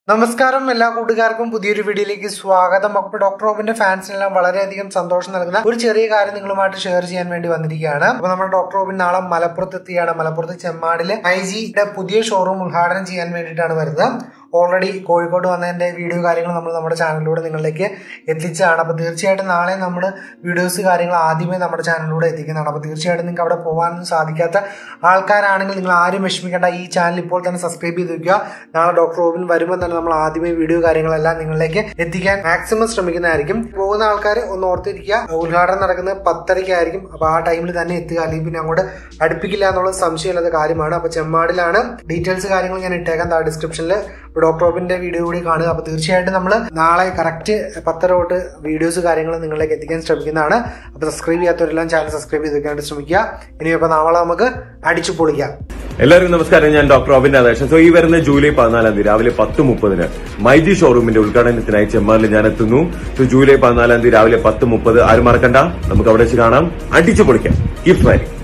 നമസ്കാരം എല്ലാ കൂട്ടുകാർക്കും പുതിയൊരു വീഡിയോയിലേക്ക് സ്വാഗതം അപ്പോൾ ഡോക്ടർ റോബിന്റെ ഫാൻസിനെല്ലാം വളരെയധികം സന്തോഷം നൽകുന്ന ഒരു ചെറിയ കാര്യം നിങ്ങളുമായിട്ട് ഷെയർ ചെയ്യാൻ വേണ്ടി വന്നിരിക്കുകയാണ് അപ്പോൾ നമ്മുടെ ഡോക്ടർ റോബിൻ നാളെ മലപ്പുറത്ത് എത്തിയാണ് മലപ്പുറത്ത് ചെമ്മാടില് ഐജിയുടെ പുതിയ ഷോറൂം ഉദ്ഘാടനം ചെയ്യാൻ വേണ്ടിയിട്ടാണ് വരുന്നത് ഓൾറെഡി കോഴിക്കോട് വന്നതിന്റെ വീഡിയോ കാര്യങ്ങൾ നമ്മൾ നമ്മുടെ ചാനലിലൂടെ നിങ്ങളിലേക്ക് എത്തിച്ചതാണ് അപ്പോൾ തീർച്ചയായിട്ടും നാളെ നമ്മൾ വീഡിയോസ് കാര്യങ്ങൾ ആദ്യമേ നമ്മുടെ ചാനലിലൂടെ എത്തിക്കുന്നതാണ് അപ്പോൾ തീർച്ചയായിട്ടും നിങ്ങൾക്ക് അവിടെ പോകാനൊന്നും സാധിക്കാത്ത ആൾക്കാരാണെങ്കിൽ നിങ്ങൾ ആരും വിഷമിക്കേണ്ട ഈ ചാനൽ ഇപ്പോൾ തന്നെ സബ്സ്ക്രൈബ് ചെയ്ത് വെക്കുക നാളെ ഡോക്ടർ റോബിൻ വരുമ്പോൾ തന്നെ നമ്മൾ ആദ്യമേ വീഡിയോ കാര്യങ്ങളെല്ലാം നിങ്ങളിലേക്ക് എത്തിക്കാൻ മാക്സിമം ശ്രമിക്കുന്നതായിരിക്കും പോകുന്ന ആൾക്കാർ ഒന്ന് ഓർത്തിരിക്കുക ഉദ്ഘാടനം നടക്കുന്നത് പത്തരയ്ക്കായിരിക്കും അപ്പോൾ ആ ടൈമിൽ തന്നെ എത്തുക അല്ലെങ്കിൽ പിന്നെ അങ്ങോട്ട് അടുപ്പിക്കില്ല എന്നുള്ളത് സംശയമില്ലാത്ത കാര്യമാണ് അപ്പോൾ ചെമ്മാടിലാണ് ഡീറ്റെയിൽസ് കാര്യങ്ങൾ ഞാൻ ഇട്ടേക്കാം താഴെ ഡിസ്ക്രിപ്ഷനിൽ ഡോക്ടർ റോബിന്റെ വീഡിയോ കൂടി കാണുക അപ്പോൾ തീർച്ചയായിട്ടും നമ്മൾ നാളെ കറക്റ്റ് പത്തര തൊട്ട് വീഡിയോസ് കാര്യങ്ങൾ നിങ്ങളിലേക്ക് എത്തിക്കാൻ ശ്രമിക്കുന്നതാണ് അപ്പോൾ സബ്സ്ക്രൈബ് ചെയ്യാത്തവരെല്ലാം ചാനൽ സബ്സ്ക്രൈബ് ചെയ്ത് വെക്കാനായിട്ട് ശ്രമിക്കുക ഇനിയിപ്പോൾ നാളെ നമുക്ക് അടിച്ചു പൊളിക്കാം എല്ലാവർക്കും നമസ്കാരം ഞാൻ ഡോക്ടർ റോബിൻ രാധാകൃഷ്ണൻ സോ ഈ വരുന്ന ജൂലൈ പതിനാലാം തീയതി രാവിലെ പത്ത് മുപ്പതിന് മൈജി ഷോറൂമിന്റെ ഉദ്ഘാടനത്തിനായി ചെമ്മാറിൽ ഞാൻ എത്തുന്നു സോ ജൂലൈ പതിനാലാം തീയതി രാവിലെ പത്ത് മുപ്പത് ആരും മറക്കണ്ട നമുക്ക് അവിടെ വെച്ച് കാണാം അടിച്ചു പൊളിക്കാം കീപ് സ്മൈലിംഗ്